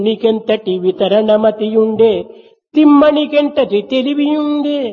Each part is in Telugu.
నీకెంతటి వితరణమతియుండే తిమ్మనికెంతటి తెలివియుండే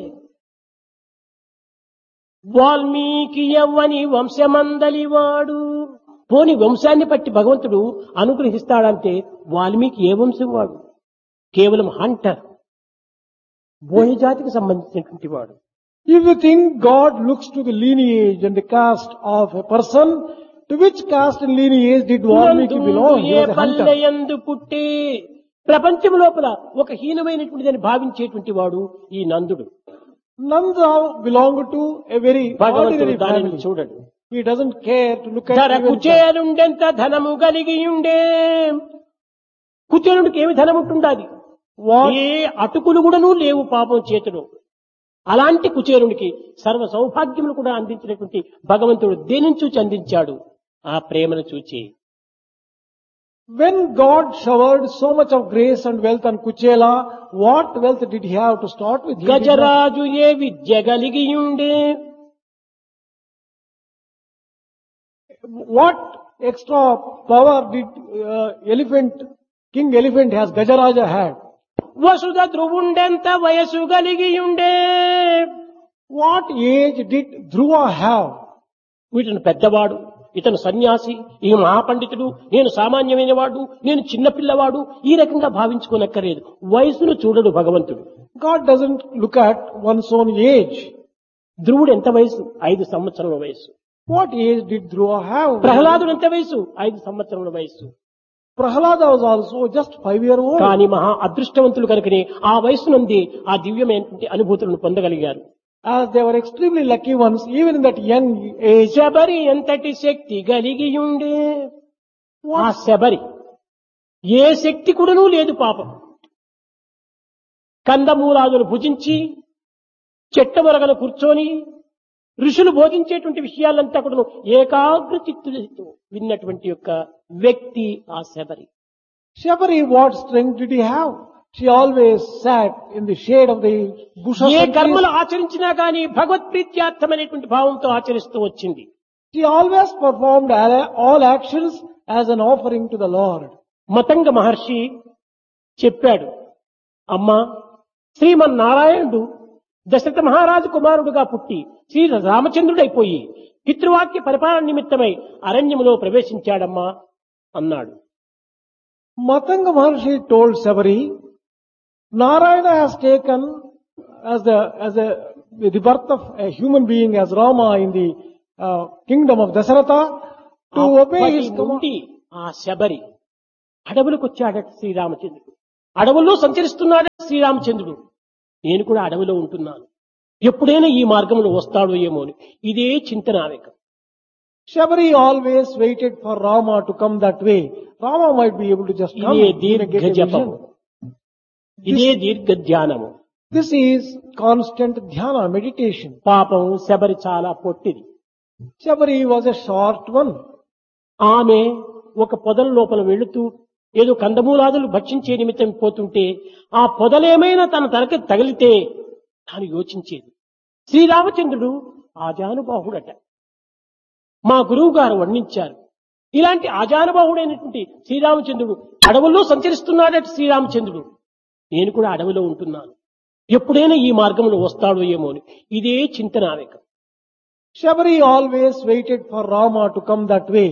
వాల్మీకి యవ్వని వంశమందలివాడు పోని వంశాన్ని బట్టి భగవంతుడు అనుగ్రహిస్తాడంటే వాల్మీకి ఏ వంశం వాడు కేవలం హంటర్ బోయ జాతికి సంబంధించినటువంటి వాడు If you think God looks to the lineage and the caste of a person, to which caste and lineage did Valmiki belong? He A was a hunter. పల్లెయందు పుట్టి ప్రపంచం లోపల ఒక హీనమైనటువంటిదని భావించేటువంటి వాడు ఈ నందుడు Nanda belonged to a very భగవంతుడు ordinary దానిని family. చూడడు He doesn't care to look at ధర even కుచేలుండెంత ధనము కలిగి ఉండే కుచేలుడికి ఏమి ధనం ఉంటుండాది what ఏ అటుకులు కూడాను లేవు పాపం చేతులు అలాంటి కుచేరునికి సర్వ సౌభాగ్యములు కూడా అందించినటువంటి భగవంతుడు దేనిని చూచి అందించాడు ఆ ప్రేమను చూచి When God showered so much of grace and wealth on Kuchela, what wealth did he have to start with? He did not- గజరాజు ఏ విద్య కలిగి ఉండే What extra power did uh, elephant, King Elephant has, Gajaraja had? వసుధ ధ్రువుండెంత వయసు కలిగి ఉండే What age did Dhruva have? వీటిని పెద్దవాడు ఇతను సన్యాసి ఈ మహాపండితుడు నేను సామాన్యమైన వాడు నేను చిన్నపిల్లవాడు ఈ రకంగా భావించుకోనక్కర్లేదు వయసును చూడడు భగవంతుడు God doesn't look at one's own age. ధ్రువుడు ఎంత వయసు ఐదు సంవత్సరముల వయసు What age did Dhruva have? ప్రహ్లాదుడు ఎంత వయసు ఐదు సంవత్సరముల వయసు Prahlada was also just five year old. కానీ మహా అదృష్టవంతులు కనుకనే ఆ వయసు నుండి ఆ దివ్యమైనటువంటి అనుభూతులను పొందగలిగారు As they were extremely lucky ones, even in that young age, Sabari ఎంతటి శక్తి కలిగి ఉండే ఆ శబరి ఏ శక్తి కూడాను లేదు పాపం కందమూలాదులు భుజించి చెట్టమొరగను కూర్చొని ఋషులు బోధించేటువంటి విషయాలంతా కూడా ఏకాగ్ర చిత్తులతో విన్నటువంటి యొక్క వ్యక్తి ఆ Sabari Shabari, what strength did he have? She always sat in the shade of the bushes. A and trees. కర్మలు ఆచరించినా గాని భగవత్ప్రీత్యార్థమైనటువంటి భావంతో ఆచరిస్తూ వచ్చింది She always performed all all actions as an offering to the Lord. Matanga మహర్షి చెప్పాడు అమ్మా శ్రీమన్నారాయణుడు దశరథ మహారాజు కుమారుడుగా పుట్టి శ్రీ రామచంద్రుడైపోయి పితృవాక్య పరిపాలన నిమిత్తమై అరణ్యములో ప్రవేశించాడమ్మా అన్నాడు Matanga Maharshi told Sabari, Narayana has taken as the, as a, the birth of a human being as Rama in the uh, kingdom of Dasaratha to obey అప్పటి his command. నుండి ఆ శబరి అడవులకు వచ్చాడట శ్రీరామచంద్రుడు అడవుల్లో సంచరిస్తున్నాడట శ్రీరామచంద్రుడు నేను కూడా అడవిలో ఉంటున్నాను ఎప్పుడైనా ఈ మార్గంలో వస్తాడో ఏమో అని ఇదే చింతన ఆవేకం Shabari always waited for Rama to come that way. Rama might be able to just come. ఇదే he may దీర్ఘ get a జపము vision. ఇదే దీర్ఘ ధ్యానము This is constant dhyana, meditation. పాపం శబరి చాలా పొట్టిది Shabari was a short one. ఆమె ఒక పొదల లోపల వెళుతూ ఏదో కందమూలాదులు భక్షించే నిమిత్తం పోతుంటే ఆ పొదలేమైనా తన తనకి తగిలితే తాను యోచించేది శ్రీరామచంద్రుడు ఆజానుబాహుడట మా గురువు గారు వర్ణించారు ఇలాంటి ఆజానుబాహుడైనటువంటి శ్రీరామచంద్రుడు అడవుల్లో సంచరిస్తున్నాడట శ్రీరామచంద్రుడు నేను కూడా అడవిలో ఉంటున్నాను ఎప్పుడైనా ఈ మార్గంలో వస్తాడో ఏమో అని ఇదే చింతన ఆవేకం Shabari always waited for Rama to come that way.